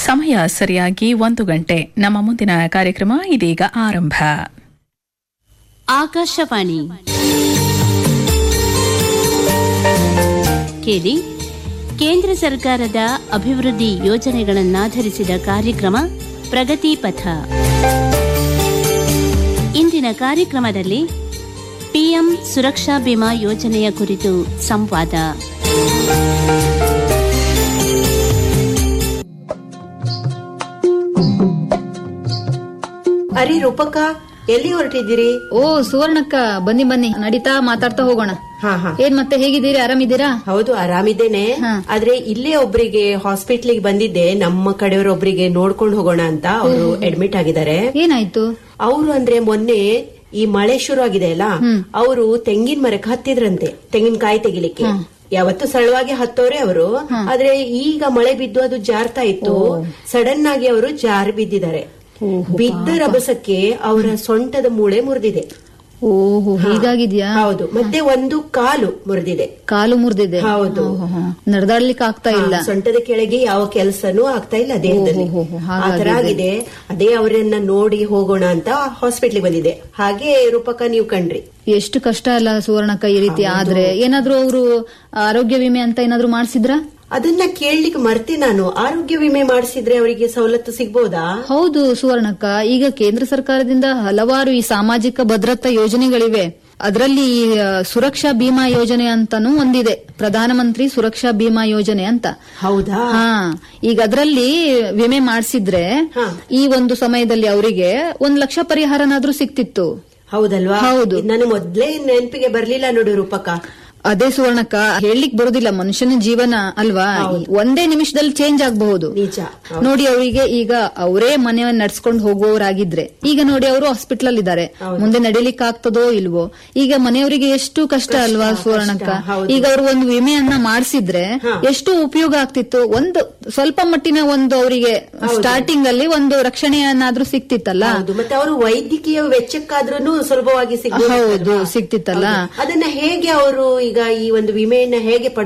ಸಮಯ ಸರಿಯಾಗಿ ಒಂದು ಗಂಟೆ ನಮ್ಮ ಮುಂದಿನ ಕಾರ್ಯಕ್ರಮ ಇದೀಗ ಆರಂಭ ಆಕಾಶವಾಣಿ ಕೇಳಿ ಕೇಂದ್ರ ಸರ್ಕಾರದ ಅಭಿವೃದ್ಧಿ ಯೋಜನೆಗಳನ್ನಾಧರಿಸಿದ ಕಾರ್ಯಕ್ರಮ ಪ್ರಗತಿ ಪಥ ಇಂದಿನ ಕಾರ್ಯಕ್ರಮದಲ್ಲಿ ಪಿಎಂ ಸುರಕ್ಷಾ ಬಿಮಾ ಯೋಜನೆಯ ಕುರಿತು ಸಂವಾದ ಅರೆ ರೂಪಕ ಎಲ್ಲಿ ಹೊರಟಿದ್ದೀರಿ ಓ ಸುವರ್ಣಕ್ಕ ಬನ್ನಿ ಬನ್ನಿ ನಡೀತಾ ಮಾತಾಡ್ತಾ ಹೋಗೋಣ ಹಾ ಹಾ ಏನ್ ಮತ್ತೆ ಹೇಗಿದ್ದೀರಿ ಆರಾಮಿದ್ದೀರಾ ಹೌದು ಆರಾಮಿದ್ದೇನೆ ಹಾ. ಆದ್ರೆ ಇಲ್ಲೇ ಒಬ್ರಿಗೆ ಹಾಸ್ಪಿಟ್ಲಿಗೆ ಬಂದಿದ್ದೆ ನಮ್ಮ ಕಡೆಯವರೊಬ್ರಿಗೆ ನೋಡ್ಕೊಂಡು ಹೋಗೋಣ ಅಂತ ಅವರು ಅಡ್ಮಿಟ್ ಆಗಿದ್ದಾರೆ ಏನಾಯ್ತು ಅವರು ಅಂದ್ರೆ ಮೊನ್ನೆ ಈ ಮಳೆ ಶುರು ಆಗಿದೆ ಅಲ್ಲ ಅವರು ತೆಂಗಿನ ಮರಕ್ಕೆ ಹತ್ತಿದ್ರಂತೆ ತೆಂಗಿನಕಾಯಿ ತೆಗಿಲಿಕ್ಕೆ ಯಾವತ್ತು ಸರಳವಾಗಿ ಹತ್ತೋರೆ ಅವರು ಆದ್ರೆ ಈಗ ಮಳೆ ಬಿದ್ದು ಅದು ಜಾರ್ತಾ ಇತ್ತು ಸಡನ್ ಆಗಿ ಅವರು ಜಾರಿ ಬಿದ್ದಿದ್ದಾರೆ ಬಿದ್ದ ರಭಸಕ್ಕೆ ಅವರ ಸೊಂಟದ ಮೂಳೆ ಮುರಿದಿದೆ ಓಹೋ ಹೀಗಾಗಿದ್ಯಾ ಹೌದು ಮತ್ತೆ ಒಂದು ಕಾಲು ಮುರಿದಿದೆ ಕಾಲು ಮುರಿದಿದೆ ಹೌದು ನಡೆದಾಡ್ಲಿಕ್ಕೆ ಆಗ್ತಾ ಇಲ್ಲ ಹಾ, ಸೊಂಟದ ಕೆಳಗೆ ಯಾವ ಕೆಲಸನೂ ಆಗ್ತಾ ಇಲ್ಲ ದೇಹದಲ್ಲಿ ಓ, ಹೋ, ಹೋ, ಹೋ, ಆ ತರ ಆಗಿದೆ ಅದೇ ಅವರನ್ನ ನೋಡಿ ಹೋಗೋಣ ಅಂತ ಹಾಸ್ಪಿಟ್ಲಿಗೆ ಬಂದಿದೆ ಹಾಗೆ ರೂಪಕ ನೀವು ಕಂಡ್ರಿ ಎಷ್ಟು ಕಷ್ಟ ಅಲ್ಲ ಸುವರ್ಣಕ್ಕ ಈ ರೀತಿ ಆದ್ರೆ ಏನಾದ್ರೂ ಅವರು ಆರೋಗ್ಯ ವಿಮೆ ಅಂತ ಏನಾದ್ರೂ ಮಾಡಿಸಿದ್ರ ಅದನ್ನ ಕೇಳಲಿಕ್ಕೆ ಮರ್ತಿ ನಾನು ಆರೋಗ್ಯ ವಿಮೆ ಮಾಡಿಸಿದ್ರೆ ಅವರಿಗೆ ಸವಲತ್ತು ಸಿಗ್ಬೋದಾ ಹೌದು ಸುವರ್ಣಕ್ಕ ಈಗ ಕೇಂದ್ರ ಸರ್ಕಾರದಿಂದ ಹಲವಾರು ಈ ಸಾಮಾಜಿಕ ಭದ್ರತಾ ಯೋಜನೆಗಳಿವೆ ಅದರಲ್ಲಿ ಈ, ಆ, ಸುರಕ್ಷಾ ಬಿಮಾ ಯೋಜನೆ ಅಂತಾನೂ ಒಂದಿದೆ ಪ್ರಧಾನಮಂತ್ರಿ ಸುರಕ್ಷಾ ಬಿಮಾ ಯೋಜನೆ ಅಂತ ಹೌದಾ ಹಾ ಈಗ ಅದರಲ್ಲಿ ವಿಮೆ ಮಾಡಿಸಿದ್ರೆ ಹಾ. ಈ ಒಂದು ಸಮಯದಲ್ಲಿ ಅವರಿಗೆ ಒಂದ್ ಲಕ್ಷ ಪರಿಹಾರನಾದ್ರೂ ಸಿಕ್ತಿತ್ತು ಹೌದಲ್ವಾ ಹೌದು. ಇದು ನಾನು ಮೊದ್ಲೇ ನೆನಪಿಗೆ ಬರ್ಲಿಲ್ಲ ನೋಡು ರೂಪಕ ಅದೇ ಸುವರ್ಣಕ್ಕ ಹೇಳಲಿಕ್ ಬರುದಿಲ್ಲ ಮನುಷ್ಯನ ಜೀವನ ಅಲ್ವಾ ಒಂದೇ ನಿಮಿಷದಲ್ಲಿ ಚೇಂಜ್ ಆಗಬಹುದು ನಿಜ ನೋಡಿ ಅವರಿಗೆ ಈಗ ಅವರೇ ಮನೆಯನ್ನ ನಡ್ಸ್ಕೊಂಡು ಹೋಗುವವರಾಗಿದ್ರೆ ಈಗ ನೋಡಿ ಅವರು ಹಾಸ್ಪಿಟಲ್ ಅಲ್ಲಿ ಇದ್ದಾರೆ ಮುಂದೆ ನಡಿಲಿಕ್ಕೆ ಆಗ್ತದೋ ಇಲ್ವೋ ಈಗ ಮನೆಯವರಿಗೆ ಎಷ್ಟು ಕಷ್ಟ ಅಲ್ವಾ ಸುವರ್ಣಕ್ಕ ಹೌದು. ಈಗ ಅವರು ಒಂದು ವಿಮೆಯನ್ನ ಮಾಡಿಸಿದ್ರೆ ಎಷ್ಟು ಉಪಯೋಗ ಆಗ್ತಿತ್ತು ಒಂದು ಸ್ವಲ್ಪ ಮಟ್ಟಿನ ಒಂದು ಅವರಿಗೆ ಸ್ಟಾರ್ಟಿಂಗ್ ಅಲ್ಲಿ ಒಂದು ರಕ್ಷಣೆಯನ್ನಾದ್ರೂ ಸಿಕ್ತಿತ್ತಲ್ಲ ಹೌದು ಮತ್ತೆ ಅವರು ವೈದ್ಯಕೀಯ ವೆಚ್ಚಕ್ಕಾದ್ರೂ ಸುಲಭವಾಗಿ ಸಿಗ್ಬೋದು ಹೌದು ಸಿಕ್ತಿತ್ತಲ್ಲ ಅದನ್ನ ಹೇಗೆ ಅವರು ಈಗ ಈ ಒಂದು ವಿಮೆಯನ್ನ ಹೇಗೆ ಪಡ್ಕೊಳ್ತಾರೆ